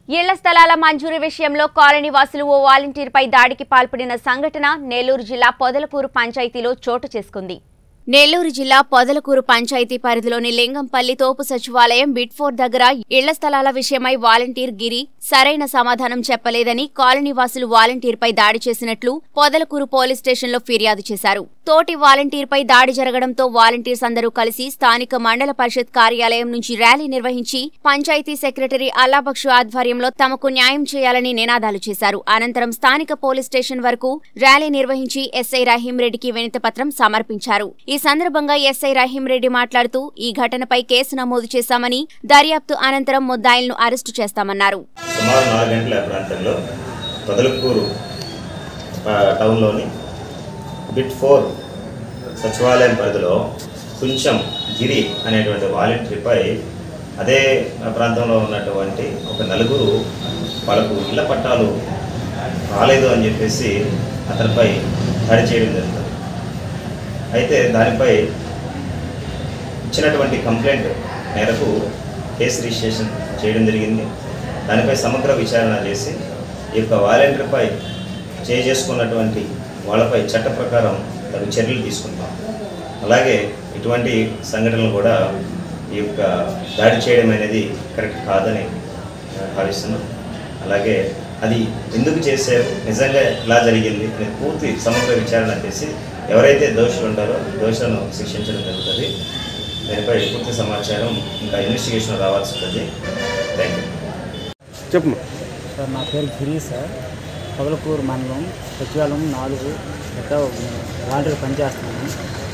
ఇళ్ల స్థలాల మంజూరు విషయంలో కాలనీ వాసులు ఓ వాలంటీర్పై దాడికి పాల్పడిన సంఘటన నెల్లూరు జిల్లా పొదలకూరు పంచాయతీలో చోటు చేసుకుంది నెల్లూరు జిల్లా పొదలకూరు పంచాయతీ పరిధిలోని లింగంపల్లి తోపు సచివాలయం బిట్ఫోర్ దగ్గర ఇళ్ల స్థలాల విషయమై వాలంటీర్ గిరి సరైన సమాధానం చెప్పలేదని కాలనీ వాసులు వాలంటీర్పై దాడి చేసినట్లు పొదలకూరు పోలీస్ స్టేషన్లో ఫిర్యాదు చేశారు తోటి వాలంటీర్పై దాడి జరగడంతో వాలంటీర్స్ అందరూ కలిసి స్థానిక మండల పరిషత్ కార్యాలయం నుంచి ర్యాలీ నిర్వహించి పంచాయతీ సెక్రటరీ అల్లాబక్షు ఆధ్వర్యంలో తమకు న్యాయం చేయాలని నినాదాలు చేశారు అనంతరం స్థానిక పోలీస్ స్టేషన్ వరకు ర్యాలీ నిర్వహించి ఎస్ఐ రహీం రెడ్డికి వినతిపత్రం సమర్పించారు ఈ సందర్భంగా ఎస్ఐ రహీం రెడ్డి మాట్లాడుతూ ఈ ఘటనపై కేసు నమోదు చేశామని దర్యాప్తు అనంతరం ముద్దాయిలను అరెస్టు చేస్తామన్నారు సుమారు నాలుగు గంటల ప్రాంతంలో పొదలకూరు ఆ, టౌన్లోని బిట్ ఫోర్ సచివాలయం పరిధిలో కొంచెం గిరి అనేటువంటి వాలంటీర్పై అదే ప్రాంతంలో ఉన్నటువంటి ఒక నలుగురు వాళ్ళకు ఇళ్ల పట్టాలు రాలేదు అని చెప్పేసి అతనిపై దాడి చేయడం జరుగుతుంది అయితే దానిపై ఇచ్చినటువంటి కంప్లైంట్ మేరకు కేసు రిజిస్ట్రేషన్ చేయడం జరిగింది దానిపై సమగ్ర విచారణ చేసి ఈ యొక్క వాలంటీర్పై చేసుకున్నటువంటి వాళ్ళపై చట్ట ప్రకారం తగు చర్యలు తీసుకుంటాం అలాగే ఇటువంటి సంఘటనలు కూడా ఈ యొక్క దాడి చేయడం అనేది కరెక్ట్ కాదని ఆ, భావిస్తున్నాం అలాగే అది ఎందుకు చేశారు నిజంగా ఎలా జరిగింది అనేది పూర్తి సమగ్ర విచారణ చేసి ఎవరైతే దోషులు ఉంటారో దోషులను శిక్షించడం జరుగుతుంది దానిపై పూర్తి సమాచారం ఇంకా ఇన్వెస్టిగేషన్ రావాల్సి ఉంటుంది థ్యాంక్ యూ చెప్పు సార్ నా పేరు గిరి సార్ పొగలకూరు మండలం సచివాలయం నాలుగు ఇక్కడ వాలంటీర్ పనిచేస్తున్నాను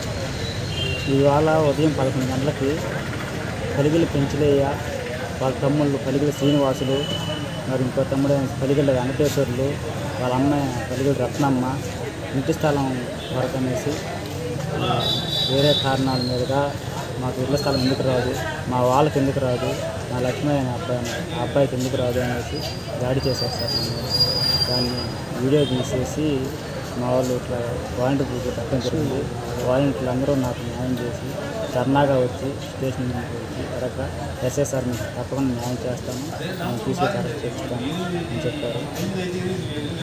ఇవాళ ఉదయం పదకొండు గంటలకి పలిగిలి పెంచులయ్య వాళ్ళ తమ్ముళ్ళు పలిగిలి శ్రీనివాసులు మరి ఇంకో తమ్ముడు పలిగిలి వెంకటేశ్వర్లు వాళ్ళ అమ్మాయి పలిగిలి రత్నమ్మ ఇంటి స్థలం వరకు అనేసి ఆ, వేరే కారణాల మీదుగా మాకు ఇళ్ల స్థలం ఎందుకు రాదు మా వాళ్ళకి ఎందుకు రాదు మా లక్ష్మి అనే అబ్బాయి ఆ అబ్బాయికి ఎందుకు రాదు అనేసి దాడి చేశారు సార్ నన్ను దాన్ని వీడియో తీసేసి మా వాళ్ళు ఇట్లా వాలంటీర్ పూజ పెట్టడం జరిగింది వాలంటీర్లు అందరూ నాకు న్యాయం చేసి ధర్నాగా వచ్చి స్టేషన్ ముందుకు వచ్చి అడగ ఎస్ఐ సార్ మీకు తప్పకుండా న్యాయం చేస్తాను నేను తీసుకొచ్చి అరెస్ట్ చేస్తాను అని చెప్పారు